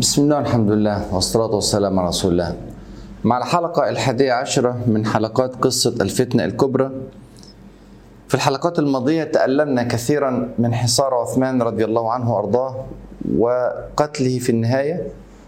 بسم الله الحمد لله والصلاة والسلام على رسول الله مع الحلقة الحادية عشرة من حلقات قصة الفتنة الكبرى في الحلقات الماضية تألمنا كثيرا من حصار عثمان رضي الله عنه وأرضاه وقتله في النهاية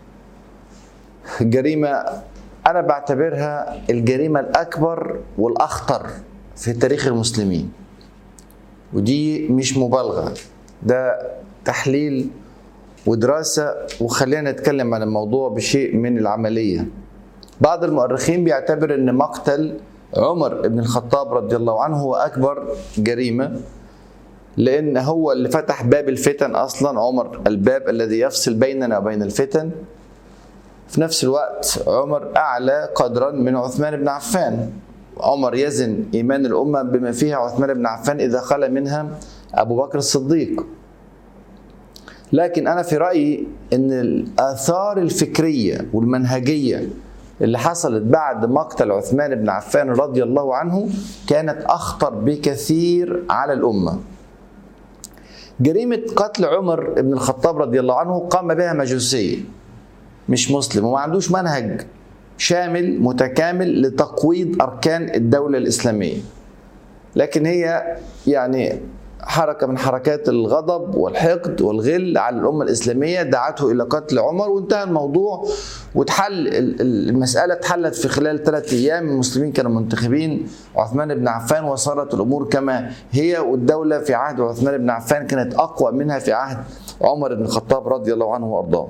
جريمة أنا بعتبرها الجريمة الأكبر والأخطر في تاريخ المسلمين ودي مش مبالغة ده تحليل ودراسة وخلينا نتكلم عن الموضوع بشيء من العملية بعض المؤرخين بيعتبر أن مقتل عمر بن الخطاب رضي الله عنه هو أكبر جريمة لأن هو اللي فتح باب الفتن أصلا عمر الباب الذي يفصل بيننا وبين الفتن في نفس الوقت عمر أعلى قدرا من عثمان بن عفان عمر يزن إيمان الأمة بما فيها عثمان بن عفان إذا خلى منها أبو بكر الصديق لكن أنا في رأيي أن الآثار الفكرية والمنهجية اللي حصلت بعد مقتل عثمان بن عفان رضي الله عنه كانت أخطر بكثير على الأمة جريمة قتل عمر بن الخطاب رضي الله عنه قام بها مجوسي مش مسلم وما عندوش منهج شامل متكامل لتقويض أركان الدولة الإسلامية لكن هي يعني حركة من حركات الغضب والحقد والغل على الأمة الإسلامية دعته إلى قتل عمر وانتهى الموضوع وتحل المسألة اتحلت في خلال ثلاثة أيام المسلمين كانوا منتخبين عثمان بن عفان وصارت الأمور كما هي والدولة في عهد عثمان بن عفان كانت أقوى منها في عهد عمر بن الخطاب رضي الله عنه وأرضاه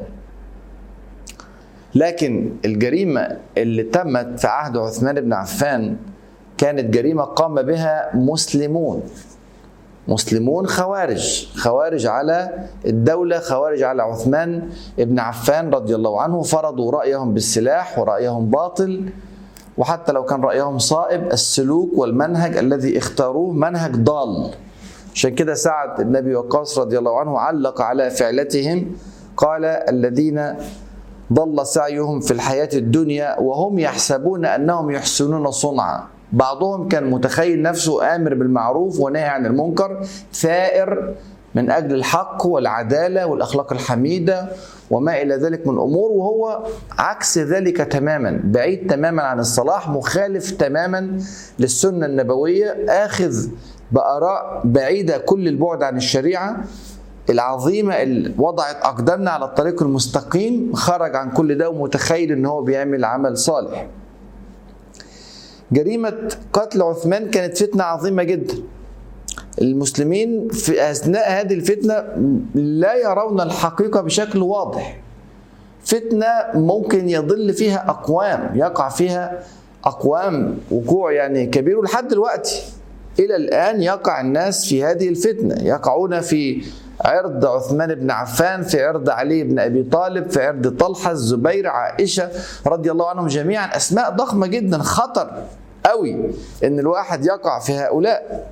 لكن الجريمة اللي تمت في عهد عثمان بن عفان كانت جريمة قام بها مسلمون مسلمون خوارج خوارج على الدولة خوارج على عثمان بن عفان رضي الله عنه فرضوا رأيهم بالسلاح ورأيهم باطل وحتى لو كان رأيهم صائب السلوك والمنهج الذي اختاروه منهج ضال عشان كده سعد بن أبي وقاص رضي الله عنه علق على فعلتهم قال الذين ضل سعيهم في الحياة الدنيا وهم يحسبون أنهم يحسنون صنعا بعضهم كان متخيل نفسه آمر بالمعروف ونهي عن المنكر ثائر من أجل الحق والعدالة والأخلاق الحميدة وما إلى ذلك من أمور وهو عكس ذلك تماما بعيد تماما عن الصلاح مخالف تماما للسنة النبوية آخذ بآراء بعيدة كل البعد عن الشريعة العظيمة اللي وضعت أقدامنا على الطريق المستقيم خرج عن كل ده ومتخيل إن هو بيعمل عمل صالح جريمة قتل عثمان كانت فتنة عظيمة جدا المسلمين في أثناء هذه الفتنة لا يرون الحقيقة بشكل واضح فتنة ممكن يضل فيها أقوام يقع فيها أقوام وقوع يعني كبير ولحد دلوقتي إلى الآن يقع الناس في هذه الفتنة يقعون في عرض عثمان بن عفان في عرض علي بن ابي طالب في عرض طلحه الزبير عائشه رضي الله عنهم جميعا اسماء ضخمه جدا خطر قوي ان الواحد يقع في هؤلاء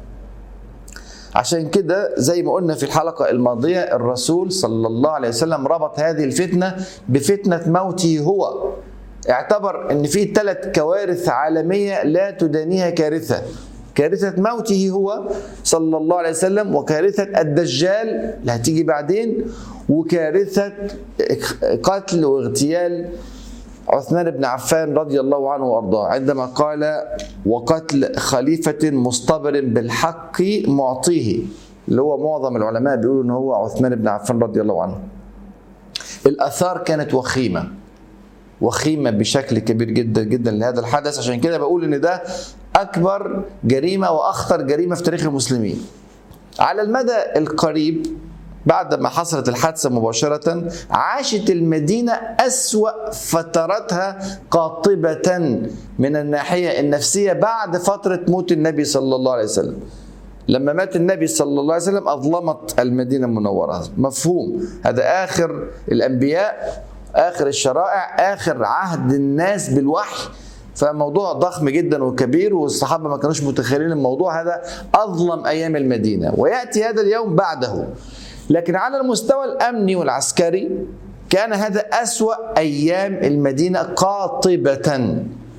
عشان كده زي ما قلنا في الحلقة الماضية الرسول صلى الله عليه وسلم ربط هذه الفتنة بفتنة موته هو اعتبر ان في ثلاث كوارث عالمية لا تدانيها كارثة كارثة موته هو صلى الله عليه وسلم وكارثة الدجال اللي هتيجي بعدين وكارثة قتل واغتيال عثمان بن عفان رضي الله عنه وارضاه عندما قال وقتل خليفة مصطبر بالحق معطيه اللي هو معظم العلماء بيقولوا ان هو عثمان بن عفان رضي الله عنه الآثار كانت وخيمة وخيمة بشكل كبير جدا جدا لهذا الحدث عشان كده بقول ان ده أكبر جريمة وأخطر جريمة في تاريخ المسلمين على المدى القريب بعد ما حصلت الحادثة مباشرة عاشت المدينة أسوأ فتراتها قاطبة من الناحية النفسية بعد فترة موت النبي صلى الله عليه وسلم لما مات النبي صلى الله عليه وسلم أظلمت المدينة المنورة مفهوم هذا آخر الأنبياء آخر الشرائع آخر عهد الناس بالوحي فموضوع ضخم جدا وكبير والصحابه ما كانوش متخيلين الموضوع هذا اظلم ايام المدينه وياتي هذا اليوم بعده لكن على المستوى الامني والعسكري كان هذا اسوا ايام المدينه قاطبه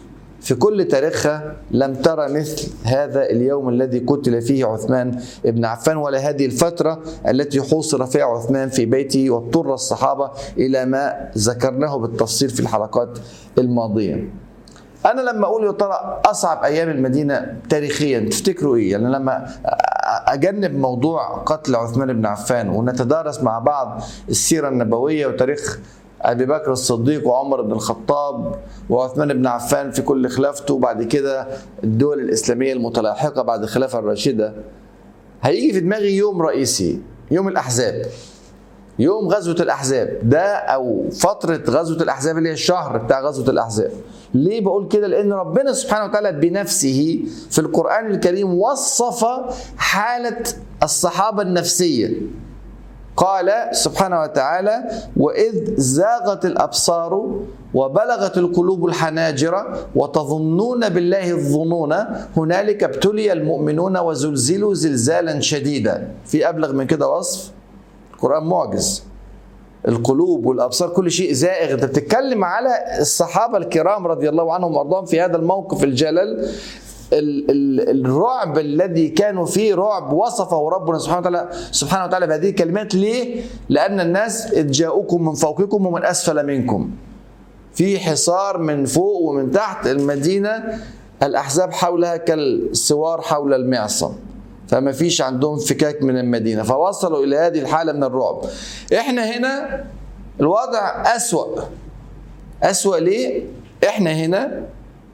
في كل تاريخها لم ترى مثل هذا اليوم الذي قتل فيه عثمان بن عفان ولا هذه الفترة التي حوصر فيها عثمان في بيته واضطر الصحابة إلى ما ذكرناه بالتفصيل في الحلقات الماضية أنا لما أقول يا ترى أصعب أيام المدينة تاريخيا تفتكروا إيه؟ يعني لما أجنب موضوع قتل عثمان بن عفان ونتدارس مع بعض السيرة النبوية وتاريخ ابي بكر الصديق وعمر بن الخطاب وعثمان بن عفان في كل خلافته وبعد كده الدول الاسلاميه المتلاحقه بعد الخلافه الراشده هيجي في دماغي يوم رئيسي يوم الاحزاب يوم غزوه الاحزاب ده او فتره غزوه الاحزاب اللي هي الشهر بتاع غزوه الاحزاب ليه بقول كده لان ربنا سبحانه وتعالى بنفسه في القران الكريم وصف حاله الصحابه النفسيه قال سبحانه وتعالى واذ زاغت الابصار وبلغت القلوب الحناجر وتظنون بالله الظنون هنالك ابتلي المؤمنون وزلزلوا زلزالا شديدا في ابلغ من كده وصف القران معجز القلوب والابصار كل شيء زائغ انت بتتكلم على الصحابه الكرام رضي الله عنهم وارضاهم في هذا الموقف الجلل ال ال الرعب الذي كانوا فيه رعب وصفه ربنا سبحانه وتعالى سبحانه وتعالى بهذه الكلمات ليه؟ لأن الناس إذ جاءوكم من فوقكم ومن أسفل منكم. في حصار من فوق ومن تحت المدينة الأحزاب حولها كالسوار حول المعصم. فما فيش عندهم فكاك من المدينة فوصلوا إلى هذه الحالة من الرعب إحنا هنا الوضع أسوأ أسوأ ليه؟ إحنا هنا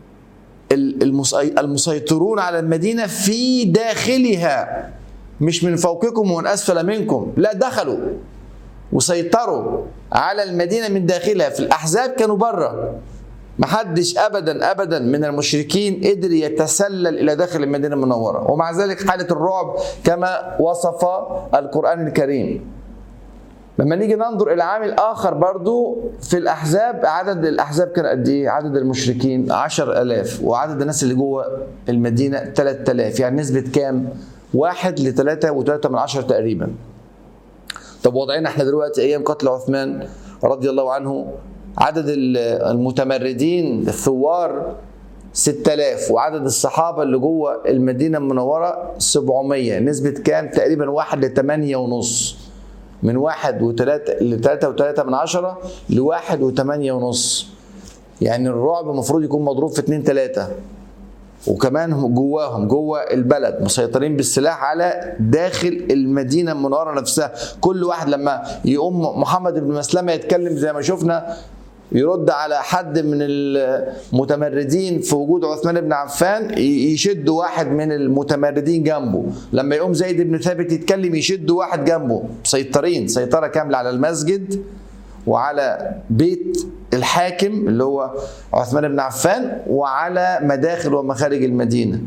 المسيطرون على المدينة في داخلها مش من فوقكم ومن أسفل منكم لا دخلوا وسيطروا على المدينة من داخلها في الأحزاب كانوا بره محدش ابدا ابدا من المشركين قدر يتسلل الى داخل المدينه المنوره ومع ذلك حاله الرعب كما وصف القران الكريم لما نيجي ننظر الى عامل اخر برضو في الاحزاب عدد الاحزاب كان قد ايه عدد المشركين 10000 وعدد الناس اللي جوه المدينه 3000 يعني نسبه كام واحد لثلاثة وثلاثة من عشرة تقريبا طب وضعنا احنا دلوقتي ايام قتل عثمان رضي الله عنه عدد المتمردين الثوار 6000 وعدد الصحابة اللي جوه المدينة المنورة 700 نسبة كام تقريبا واحد لثمانية ونص من واحد وثلاثة لثلاثة وثلاثة من عشرة لواحد وثمانية ونص يعني الرعب المفروض يكون مضروب في اتنين تلاتة وكمان جواهم جوه البلد مسيطرين بالسلاح على داخل المدينه المنوره نفسها كل واحد لما يقوم محمد بن مسلمه يتكلم زي ما شفنا يرد على حد من المتمردين في وجود عثمان بن عفان يشد واحد من المتمردين جنبه لما يقوم زيد بن ثابت يتكلم يشد واحد جنبه مسيطرين سيطرة كاملة على المسجد وعلى بيت الحاكم اللي هو عثمان بن عفان وعلى مداخل ومخارج المدينة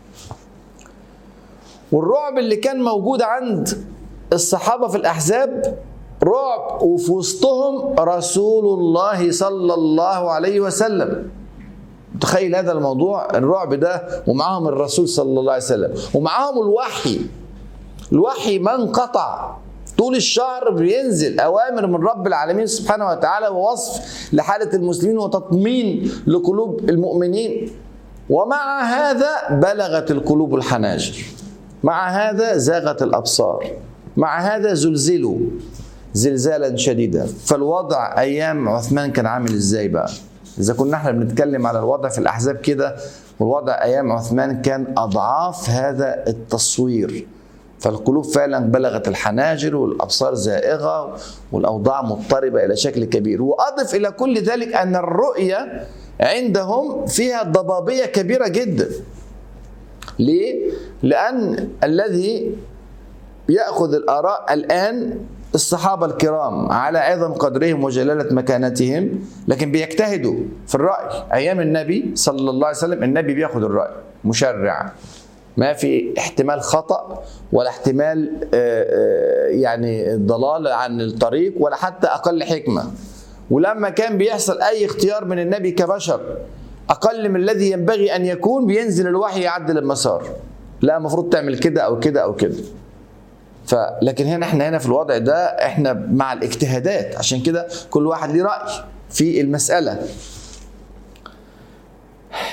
والرعب اللي كان موجود عند الصحابة في الأحزاب رعب وفي وسطهم رسول الله صلى الله عليه وسلم تخيل هذا الموضوع الرعب ده ومعاهم الرسول صلى الله عليه وسلم ومعاهم الوحي الوحي ما انقطع طول الشهر بينزل اوامر من رب العالمين سبحانه وتعالى ووصف لحاله المسلمين وتطمين لقلوب المؤمنين ومع هذا بلغت القلوب الحناجر مع هذا زاغت الابصار مع هذا زلزلوا زلزالا شديدا فالوضع ايام عثمان كان عامل ازاي بقى اذا كنا احنا بنتكلم على الوضع في الاحزاب كده والوضع ايام عثمان كان اضعاف هذا التصوير فالقلوب فعلا بلغت الحناجر والابصار زائغه والاوضاع مضطربه الى شكل كبير واضف الى كل ذلك ان الرؤيه عندهم فيها ضبابيه كبيره جدا ليه لان الذي ياخذ الاراء الان الصحابة الكرام على عظم قدرهم وجلالة مكانتهم لكن بيجتهدوا في الرأي أيام النبي صلى الله عليه وسلم النبي بياخد الرأي مشرع ما في احتمال خطأ ولا احتمال يعني ضلال عن الطريق ولا حتى أقل حكمة ولما كان بيحصل أي اختيار من النبي كبشر أقل من الذي ينبغي أن يكون بينزل الوحي يعدل المسار لا المفروض تعمل كده أو كده أو كده فلكن هنا احنا هنا في الوضع ده احنا مع الاجتهادات عشان كده كل واحد ليه راي في المساله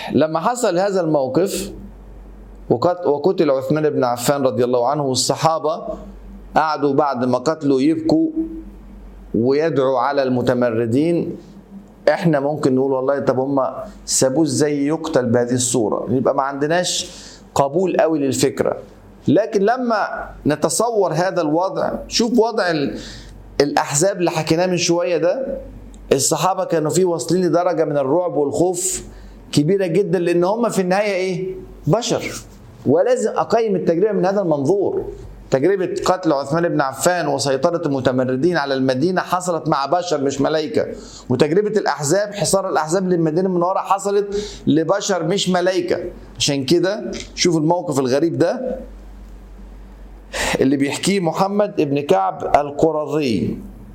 لما حصل هذا الموقف وقت- وقتل عثمان بن عفان رضي الله عنه والصحابة قعدوا بعد ما قتلوا يبكوا ويدعوا على المتمردين احنا ممكن نقول والله طب هم سابوه ازاي يقتل بهذه الصورة يبقى ما عندناش قبول قوي للفكرة لكن لما نتصور هذا الوضع شوف وضع ال- الأحزاب اللي حكيناه من شوية ده الصحابة كانوا فيه واصلين لدرجة من الرعب والخوف كبيرة جدا لأن هم في النهاية إيه؟ بشر ولازم أقيم التجربة من هذا المنظور تجربة قتل عثمان بن عفان وسيطرة المتمردين على المدينة حصلت مع بشر مش ملائكة وتجربة الأحزاب حصار الأحزاب للمدينة المنورة حصلت لبشر مش ملائكة عشان كده شوف الموقف الغريب ده اللي بيحكيه محمد ابن كعب القرظي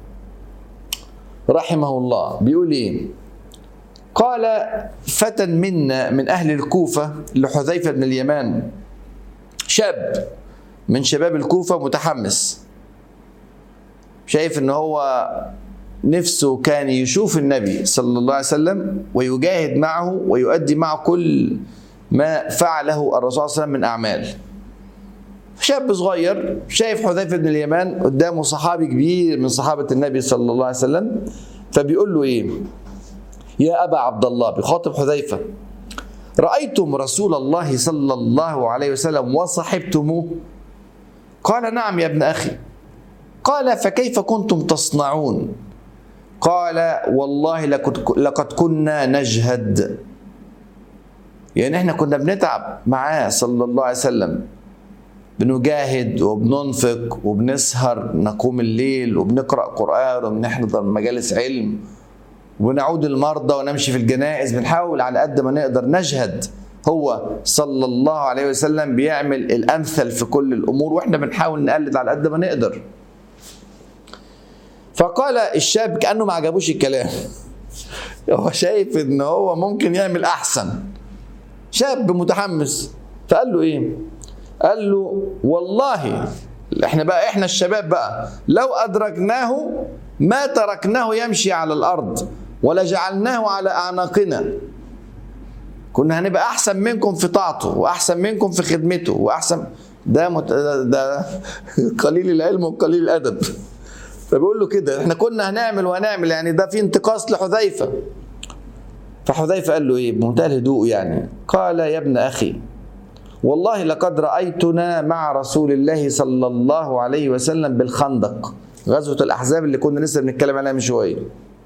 رحمه الله بيقول ايه قال فتى منا من اهل الكوفه لحذيفه بن اليمان شاب من شباب الكوفه متحمس شايف ان هو نفسه كان يشوف النبي صلى الله عليه وسلم ويجاهد معه ويؤدي معه كل ما فعله الرسول صلى الله عليه وسلم من اعمال شاب صغير شايف حذيفه بن اليمان قدامه صحابي كبير من صحابه النبي صلى الله عليه وسلم فبيقول له ايه يا ابا عبد الله بيخاطب حذيفه رايتم رسول الله صلى الله عليه وسلم وصحبتموه قال نعم يا ابن اخي قال فكيف كنتم تصنعون قال والله لقد لقد كنا نجهد يعني احنا كنا بنتعب معاه صلى الله عليه وسلم بنجاهد وبننفق وبنسهر نقوم الليل وبنقرا قران وبنحضر مجالس علم ونعود المرضى ونمشي في الجنائز بنحاول على قد ما نقدر نجهد هو صلى الله عليه وسلم بيعمل الامثل في كل الامور واحنا بنحاول نقلد على قد ما نقدر فقال الشاب كانه ما عجبوش الكلام هو شايف ان هو ممكن يعمل احسن شاب متحمس فقال له ايه قال له والله احنا بقى احنا الشباب بقى لو ادركناه ما تركناه يمشي على الارض ولجعلناه على اعناقنا كنا هنبقى احسن منكم في طاعته واحسن منكم في خدمته واحسن ده مت... ده قليل العلم وقليل الادب فبيقول له كده احنا كنا هنعمل وهنعمل يعني ده في انتقاص لحذيفه فحذيفه قال له ايه بمنتهى الهدوء يعني قال يا ابن اخي والله لقد رايتنا مع رسول الله صلى الله عليه وسلم بالخندق غزوه الاحزاب اللي كنا لسه بنتكلم عليها من شويه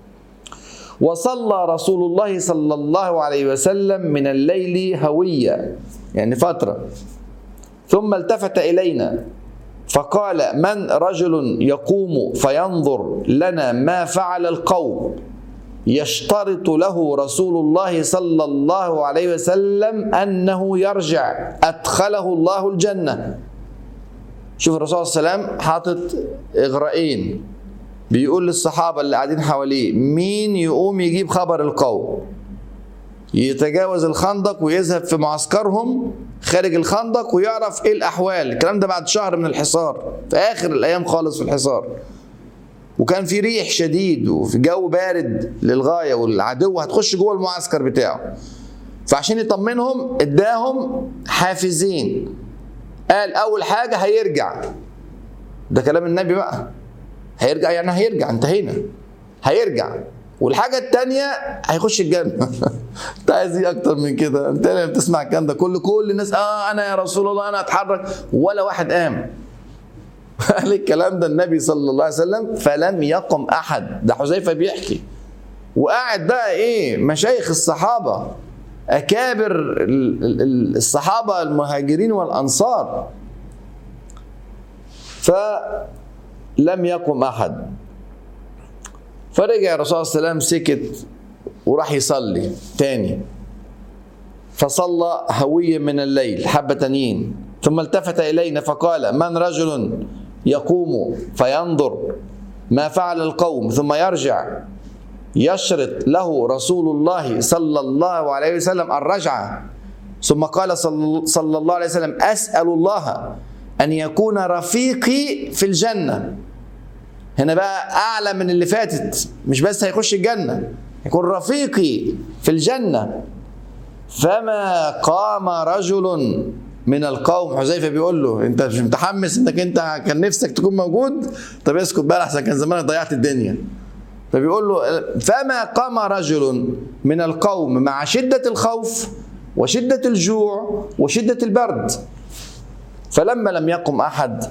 وصلى رسول الله صلى الله عليه وسلم من الليل هوية يعني فترة ثم التفت إلينا فقال من رجل يقوم فينظر لنا ما فعل القوم يشترط له رسول الله صلى الله عليه وسلم أنه يرجع أدخله الله الجنة شوف الرسول صلى الله عليه وسلم حاطط إغراءين بيقول للصحابة اللي قاعدين حواليه مين يقوم يجيب خبر القوم يتجاوز الخندق ويذهب في معسكرهم خارج الخندق ويعرف ايه الاحوال الكلام ده بعد شهر من الحصار في اخر الايام خالص في الحصار وكان في ريح شديد وفي جو بارد للغايه والعدو هتخش جوه المعسكر بتاعه فعشان يطمنهم اداهم حافزين قال اول حاجه هيرجع ده كلام النبي بقى هيرجع يعني هيرجع انتهينا هيرجع والحاجة التانية هيخش الجنة انت عايز ايه اكتر من كده انت لما بتسمع الكلام ده كل كل الناس اه انا يا رسول الله انا اتحرك ولا واحد قام قال الكلام ده النبي صلى الله عليه وسلم فلم يقم احد ده حذيفة بيحكي وقاعد بقى ايه مشايخ الصحابة اكابر الصحابة المهاجرين والانصار فلم يقم احد فرجع الرسول صلى الله عليه وسلم سكت وراح يصلي تاني فصلى هوية من الليل حبة تانيين ثم التفت إلينا فقال من رجل يقوم فينظر ما فعل القوم ثم يرجع يشرط له رسول الله صلى الله عليه وسلم الرجعة ثم قال صلى الله عليه وسلم أسأل الله أن يكون رفيقي في الجنة هنا بقى اعلى من اللي فاتت مش بس هيخش الجنه يكون رفيقي في الجنه فما قام رجل من القوم حذيفه بيقول له انت مش متحمس انك انت كان نفسك تكون موجود طب اسكت بقى احسن كان زمانك ضيعت الدنيا فبيقول له فما قام رجل من القوم مع شده الخوف وشده الجوع وشده البرد فلما لم يقم احد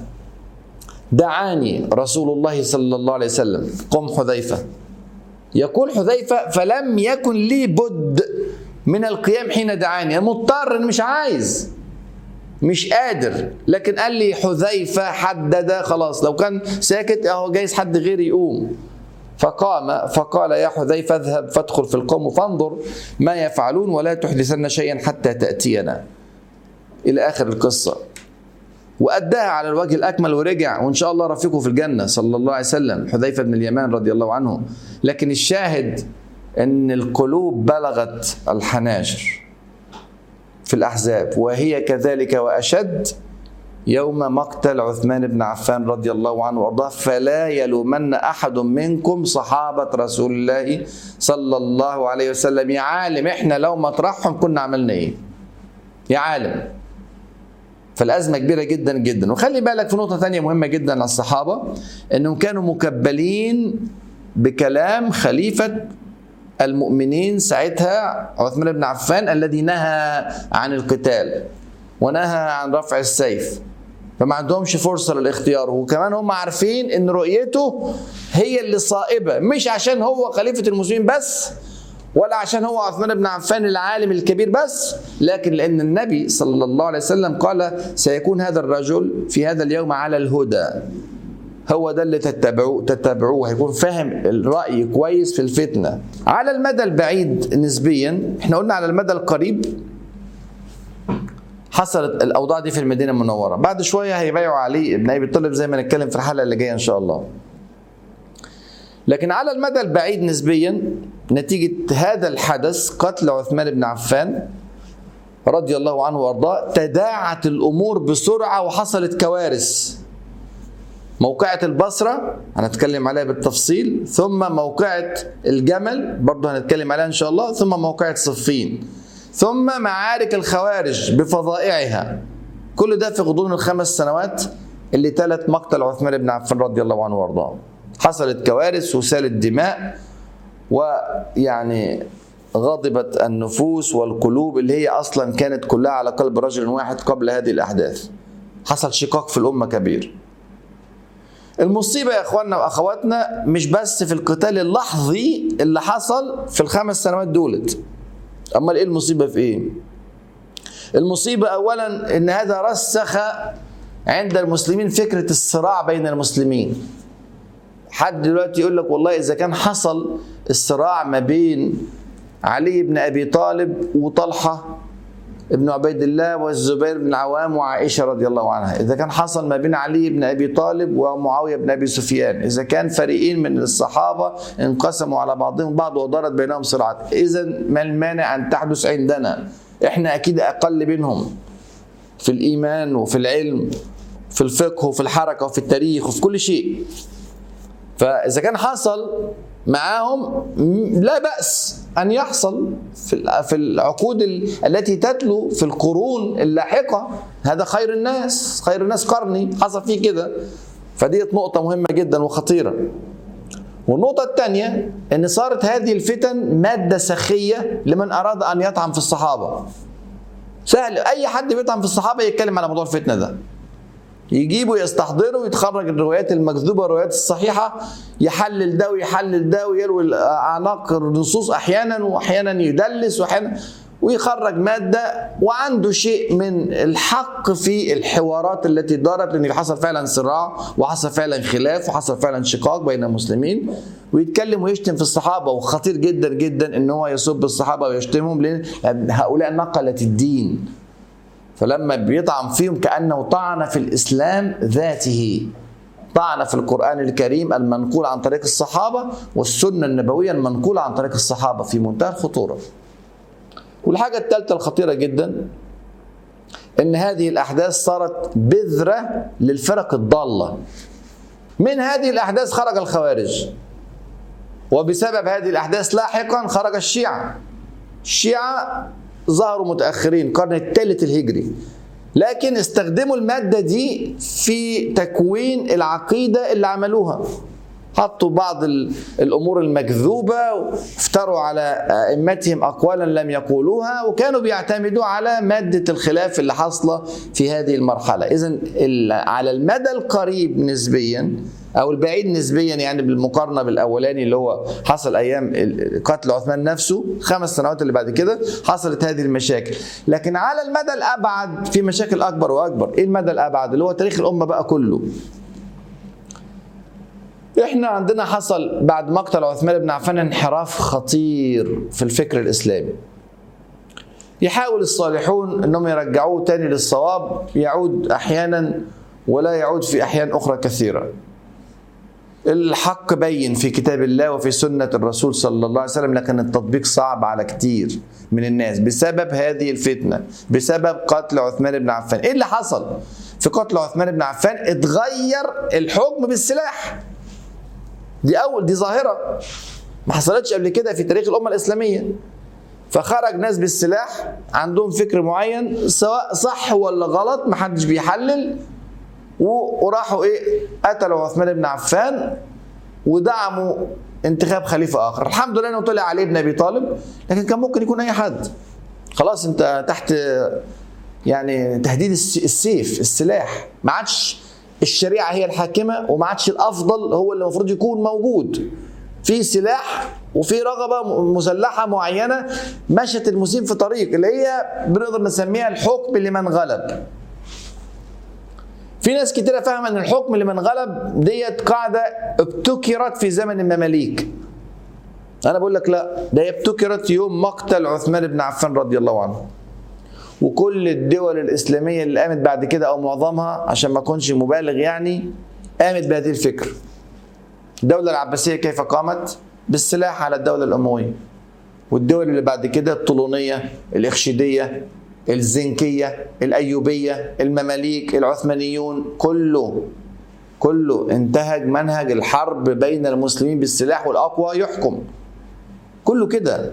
دعاني رسول الله صلى الله عليه وسلم قم حذيفه يقول حذيفه فلم يكن لي بد من القيام حين دعاني مضطر مش عايز مش قادر لكن قال لي حذيفه حدد خلاص لو كان ساكت اهو جايز حد غيري يقوم فقام فقال يا حذيفه اذهب فادخل في القوم فانظر ما يفعلون ولا تحدثن شيئا حتى تاتينا الى اخر القصه وأداها على الوجه الأكمل ورجع وإن شاء الله رفيقه في الجنة صلى الله عليه وسلم حذيفة بن اليمان رضي الله عنه لكن الشاهد أن القلوب بلغت الحناجر في الأحزاب وهي كذلك وأشد يوم مقتل عثمان بن عفان رضي الله عنه وارضاه فلا يلومن احد منكم صحابه رسول الله صلى الله عليه وسلم يا عالم احنا لو مطرحهم كنا عملنا ايه يا عالم فالأزمة كبيرة جدا جدا وخلي بالك في نقطة ثانية مهمة جدا على الصحابة أنهم كانوا مكبلين بكلام خليفة المؤمنين ساعتها عثمان بن عفان الذي نهى عن القتال ونهى عن رفع السيف فما عندهمش فرصة للاختيار وكمان هم عارفين ان رؤيته هي اللي صائبة مش عشان هو خليفة المسلمين بس ولا عشان هو عثمان بن عفان العالم الكبير بس لكن لأن النبي صلى الله عليه وسلم قال سيكون هذا الرجل في هذا اليوم على الهدى هو ده اللي تتبعوه تتبعوه هيكون فاهم الرأي كويس في الفتنة على المدى البعيد نسبيا احنا قلنا على المدى القريب حصلت الاوضاع دي في المدينه المنوره بعد شويه هيبايعوا علي ابن ابي طالب زي ما نتكلم في الحلقه اللي جايه ان شاء الله لكن على المدى البعيد نسبيا نتيجه هذا الحدث قتل عثمان بن عفان رضي الله عنه وارضاه تداعت الامور بسرعه وحصلت كوارث موقعة البصرة هنتكلم عليها بالتفصيل ثم موقعة الجمل برضه هنتكلم عليها إن شاء الله ثم موقعة صفين ثم معارك الخوارج بفظائعها كل ده في غضون الخمس سنوات اللي تلت مقتل عثمان بن عفان رضي الله عنه وارضاه حصلت كوارث وسالت دماء ويعني غضبت النفوس والقلوب اللي هي اصلا كانت كلها على قلب رجل واحد قبل هذه الاحداث حصل شقاق في الامه كبير المصيبه يا اخواننا واخواتنا مش بس في القتال اللحظي اللي حصل في الخمس سنوات دولت امال ايه المصيبه في ايه المصيبه اولا ان هذا رسخ عند المسلمين فكره الصراع بين المسلمين حد دلوقتي يقول لك والله اذا كان حصل الصراع ما بين علي بن ابي طالب وطلحه ابن عبيد الله والزبير بن العوام وعائشه رضي الله عنها، اذا كان حصل ما بين علي بن ابي طالب ومعاويه بن ابي سفيان، اذا كان فريقين من الصحابه انقسموا على بعضهم بعض ودارت بينهم صراعات، اذا ما المانع ان تحدث عندنا؟ احنا اكيد اقل منهم في الايمان وفي العلم في الفقه وفي الحركه وفي التاريخ وفي كل شيء. فاذا كان حصل معاهم لا بأس أن يحصل في في العقود التي تتلو في القرون اللاحقة هذا خير الناس خير الناس قرني حصل فيه كده فدي نقطة مهمة جدا وخطيرة والنقطة الثانية أن صارت هذه الفتن مادة سخية لمن أراد أن يطعن في الصحابة سهل أي حد بيطعن في الصحابة يتكلم على موضوع الفتنة ده يجيبوا يستحضروا ويتخرج الروايات المكذوبه والروايات الصحيحه يحلل ده ويحلل ده ويروي اعناق النصوص احيانا واحيانا يدلس واحيانا ويخرج ماده وعنده شيء من الحق في الحوارات التي دارت لان حصل فعلا صراع وحصل فعلا خلاف وحصل فعلا شقاق بين المسلمين ويتكلم ويشتم في الصحابه وخطير جدا جدا ان هو يسب الصحابه ويشتمهم لان هؤلاء نقله الدين فلما بيطعن فيهم كأنه طعن في الإسلام ذاته طعن في القرآن الكريم المنقول عن طريق الصحابة والسنة النبوية المنقولة عن طريق الصحابة في منتهى الخطورة والحاجة الثالثة الخطيرة جدا ان هذه الاحداث صارت بذره للفرق الضاله من هذه الاحداث خرج الخوارج وبسبب هذه الاحداث لاحقا خرج الشيعه الشيعه ظهروا متاخرين القرن الثالث الهجري لكن استخدموا الماده دي في تكوين العقيده اللي عملوها حطوا بعض الامور المكذوبه وافتروا على ائمتهم اقوالا لم يقولوها وكانوا بيعتمدوا على ماده الخلاف اللي حاصله في هذه المرحله اذا على المدى القريب نسبيا او البعيد نسبيا يعني بالمقارنه بالاولاني اللي هو حصل ايام قتل عثمان نفسه خمس سنوات اللي بعد كده حصلت هذه المشاكل لكن على المدى الابعد في مشاكل اكبر واكبر ايه المدى الابعد اللي هو تاريخ الامه بقى كله احنا عندنا حصل بعد مقتل عثمان بن عفان انحراف خطير في الفكر الاسلامي يحاول الصالحون انهم يرجعوه تاني للصواب يعود احيانا ولا يعود في احيان اخرى كثيره الحق بين في كتاب الله وفي سنة الرسول صلى الله عليه وسلم لكن التطبيق صعب على كتير من الناس بسبب هذه الفتنة بسبب قتل عثمان بن عفان ايه اللي حصل في قتل عثمان بن عفان اتغير الحكم بالسلاح دي اول دي ظاهره ما حصلتش قبل كده في تاريخ الامه الاسلاميه فخرج ناس بالسلاح عندهم فكر معين سواء صح ولا غلط ما حدش بيحلل وراحوا ايه قتلوا عثمان بن عفان ودعموا انتخاب خليفه اخر الحمد لله انه طلع علي بن ابي طالب لكن كان ممكن يكون اي حد خلاص انت تحت يعني تهديد السيف السلاح ما عادش الشريعه هي الحاكمه وما عادش الافضل هو اللي المفروض يكون موجود في سلاح وفي رغبه مسلحه معينه مشت المسلمين في طريق اللي هي بنقدر نسميها الحكم لمن غلب في ناس كتيرة فاهمة ان الحكم لمن غلب ديت قاعدة ابتكرت في زمن المماليك انا بقول لك لا ده ابتكرت يوم مقتل عثمان بن عفان رضي الله عنه وكل الدول الإسلامية اللي قامت بعد كده أو معظمها عشان ما أكونش مبالغ يعني قامت بهذه الفكرة الدولة العباسية كيف قامت؟ بالسلاح على الدولة الأموية والدول اللي بعد كده الطولونية الإخشيدية الزنكية الأيوبية المماليك العثمانيون كله كله انتهج منهج الحرب بين المسلمين بالسلاح والأقوى يحكم كله كده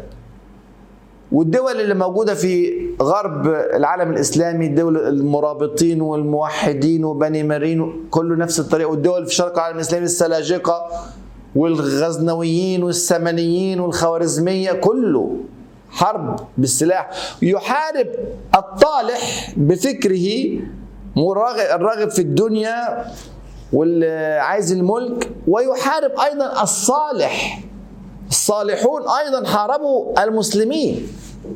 والدول اللي موجوده في غرب العالم الاسلامي الدول المرابطين والموحدين وبني مارين كله نفس الطريقه والدول في شرق العالم الاسلامي السلاجقه والغزنويين والسمنيين والخوارزميه كله حرب بالسلاح يحارب الطالح بفكره الراغب في الدنيا واللي عايز الملك ويحارب ايضا الصالح الصالحون ايضا حاربوا المسلمين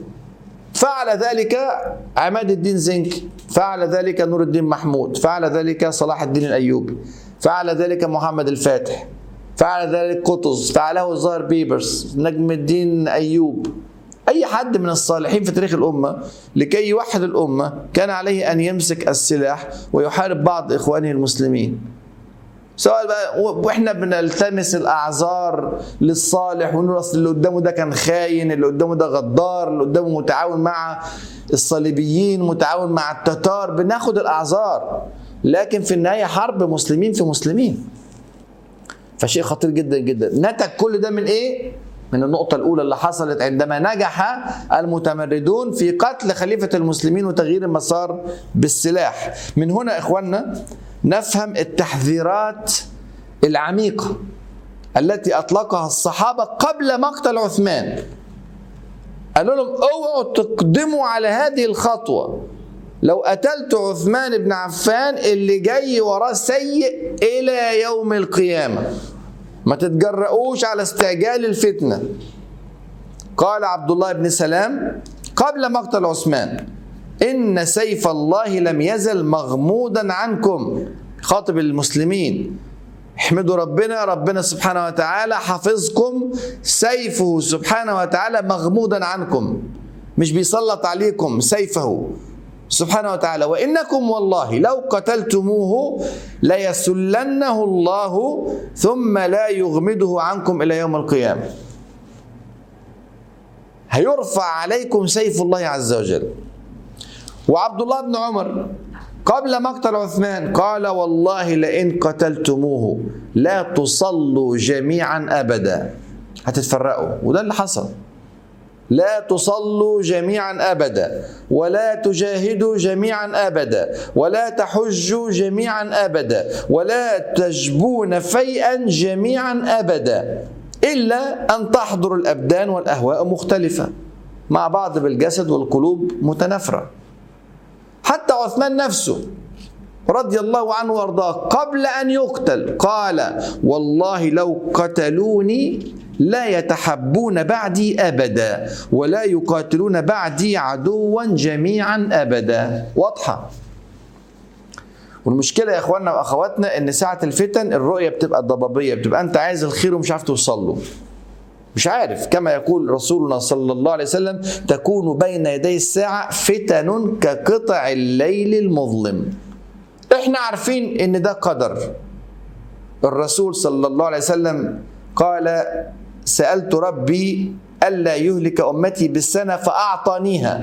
فعل ذلك عماد الدين زنكي فعل ذلك نور الدين محمود فعل ذلك صلاح الدين الايوبي فعل ذلك محمد الفاتح فعل ذلك قطز فعله الظاهر بيبرس نجم الدين ايوب اي حد من الصالحين في تاريخ الامه لكي يوحد الامه كان عليه ان يمسك السلاح ويحارب بعض اخوانه المسلمين سواء بقى واحنا بنلتمس الاعذار للصالح ونقول اصل اللي قدامه ده كان خاين اللي قدامه ده غدار اللي قدامه متعاون مع الصليبيين متعاون مع التتار بناخد الاعذار لكن في النهايه حرب مسلمين في مسلمين فشيء خطير جدا جدا نتج كل ده من ايه من النقطة الأولى اللي حصلت عندما نجح المتمردون في قتل خليفة المسلمين وتغيير المسار بالسلاح من هنا إخواننا نفهم التحذيرات العميقة التي أطلقها الصحابة قبل مقتل عثمان قالوا لهم اوعوا تقدموا على هذه الخطوة لو قتلت عثمان بن عفان اللي جاي وراه سيء إلى يوم القيامة ما تتجرؤوش على استعجال الفتنة قال عبد الله بن سلام قبل مقتل عثمان إن سيف الله لم يزل مغمودا عنكم خاطب المسلمين احمدوا ربنا ربنا سبحانه وتعالى حفظكم سيفه سبحانه وتعالى مغمودا عنكم مش بيسلط عليكم سيفه سبحانه وتعالى وانكم والله لو قتلتموه ليسلنه الله ثم لا يغمده عنكم الى يوم القيامه هيرفع عليكم سيف الله عز وجل وعبد الله بن عمر قبل مقتل عثمان قال والله لئن قتلتموه لا تصلوا جميعا ابدا هتتفرقوا وده اللي حصل لا تصلوا جميعا ابدا ولا تجاهدوا جميعا ابدا ولا تحجوا جميعا ابدا ولا تجبون فيئا جميعا ابدا الا ان تحضر الابدان والاهواء مختلفه مع بعض بالجسد والقلوب متنافره حتى عثمان نفسه رضي الله عنه وارضاه قبل ان يقتل قال والله لو قتلوني لا يتحبون بعدي ابدا ولا يقاتلون بعدي عدوا جميعا ابدا واضحه والمشكله يا اخواننا واخواتنا ان ساعه الفتن الرؤيه بتبقى ضبابيه بتبقى انت عايز الخير ومش عارف توصل له مش عارف كما يقول رسولنا صلى الله عليه وسلم تكون بين يدي الساعه فتن كقطع الليل المظلم احنا عارفين ان ده قدر الرسول صلى الله عليه وسلم قال سالت ربي الا يهلك امتي بالسنه فاعطانيها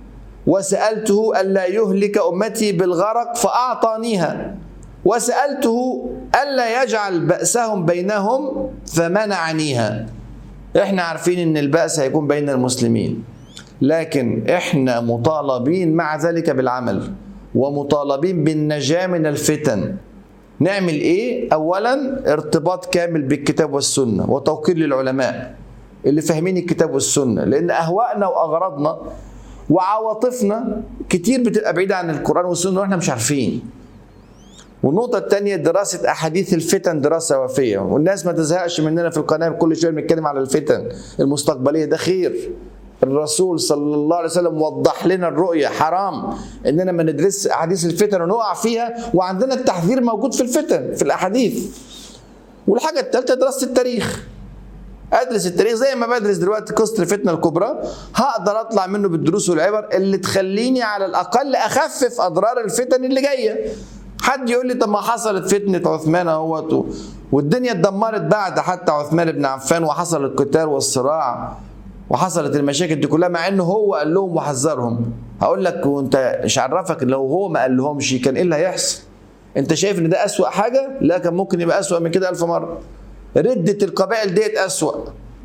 وسالته الا يهلك امتي بالغرق فاعطانيها وسالته الا يجعل باسهم بينهم فمنعنيها احنا عارفين ان الباس هيكون بين المسلمين لكن احنا مطالبين مع ذلك بالعمل ومطالبين بالنجاة من الفتن نعمل ايه اولا ارتباط كامل بالكتاب والسنة وتوقير للعلماء اللي فاهمين الكتاب والسنة لان اهوائنا واغراضنا وعواطفنا كتير بتبقى بعيدة عن القرآن والسنة واحنا مش عارفين والنقطة الثانية دراسة أحاديث الفتن دراسة وافية والناس ما تزهقش مننا في القناة كل شوية بنتكلم على الفتن المستقبلية ده خير الرسول صلى الله عليه وسلم وضح لنا الرؤية حرام اننا ما ندرس احاديث الفتن ونقع فيها وعندنا التحذير موجود في الفتن في الاحاديث والحاجة الثالثة دراسة التاريخ ادرس التاريخ زي ما بدرس دلوقتي قصه الفتنه الكبرى هقدر اطلع منه بالدروس والعبر اللي تخليني على الاقل اخفف اضرار الفتن اللي جايه حد يقول لي طب ما حصلت فتنه عثمان اهوت والدنيا اتدمرت بعد حتى عثمان بن عفان وحصل القتال والصراع وحصلت المشاكل دي كلها مع انه هو قال لهم وحذرهم هقول لك وانت مش عرفك لو هو ما قال لهمش كان ايه اللي هيحصل انت شايف ان ده اسوأ حاجه لا كان ممكن يبقى اسوأ من كده الف مره ردة القبائل ديت اسوأ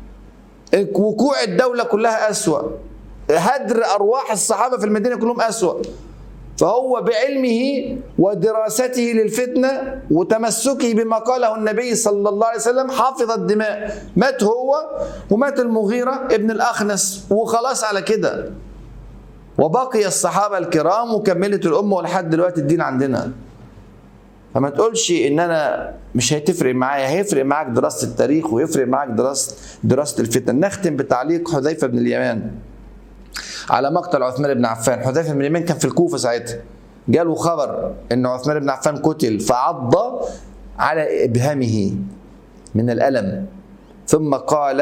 وقوع الدولة كلها اسوأ هدر ارواح الصحابة في المدينة كلهم اسوأ فهو بعلمه ودراسته للفتنة وتمسكه بما قاله النبي صلى الله عليه وسلم حافظ الدماء مات هو ومات المغيرة ابن الأخنس وخلاص على كده وبقي الصحابة الكرام وكملت الأمة ولحد دلوقتي الدين عندنا فما تقولش ان انا مش هتفرق معايا هيفرق معاك دراسه التاريخ ويفرق معاك دراسه دراسه الفتن نختم بتعليق حذيفه بن اليمان على مقتل عثمان بن عفان حذيفه بن اليمان كان في الكوفه ساعتها جاله خبر ان عثمان بن عفان قتل فعض على ابهامه من الالم ثم قال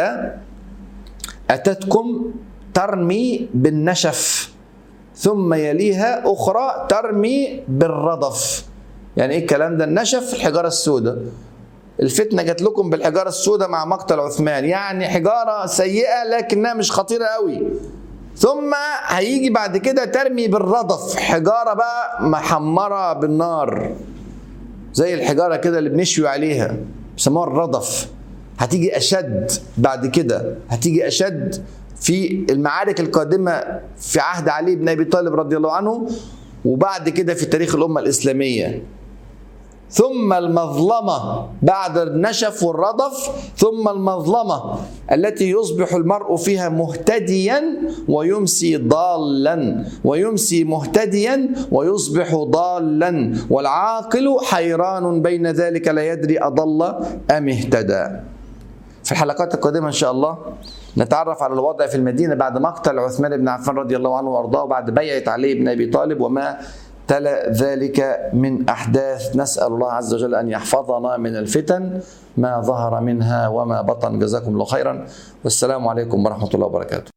اتتكم ترمي بالنشف ثم يليها اخرى ترمي بالردف يعني ايه الكلام ده النشف الحجاره السوداء الفتنه جات لكم بالحجاره السوداء مع مقتل عثمان يعني حجاره سيئه لكنها مش خطيره قوي ثم هيجي بعد كده ترمي بالردف حجاره بقى محمره بالنار زي الحجاره كده اللي بنشوي عليها بيسموها الردف هتيجي اشد بعد كده هتيجي اشد في المعارك القادمه في عهد علي بن ابي طالب رضي الله عنه وبعد كده في تاريخ الامه الاسلاميه ثم المظلمة بعد النشف والردف ثم المظلمة التي يصبح المرء فيها مهتديا ويمسي ضالا ويمسي مهتديا ويصبح ضالا والعاقل حيران بين ذلك لا يدري أضل أم اهتدى في الحلقات القادمة إن شاء الله نتعرف على الوضع في المدينة بعد مقتل عثمان بن عفان رضي الله عنه وأرضاه وبعد بيعة علي بن أبي طالب وما تلا ذلك من احداث نسال الله عز وجل ان يحفظنا من الفتن ما ظهر منها وما بطن جزاكم الله خيرا والسلام عليكم ورحمه الله وبركاته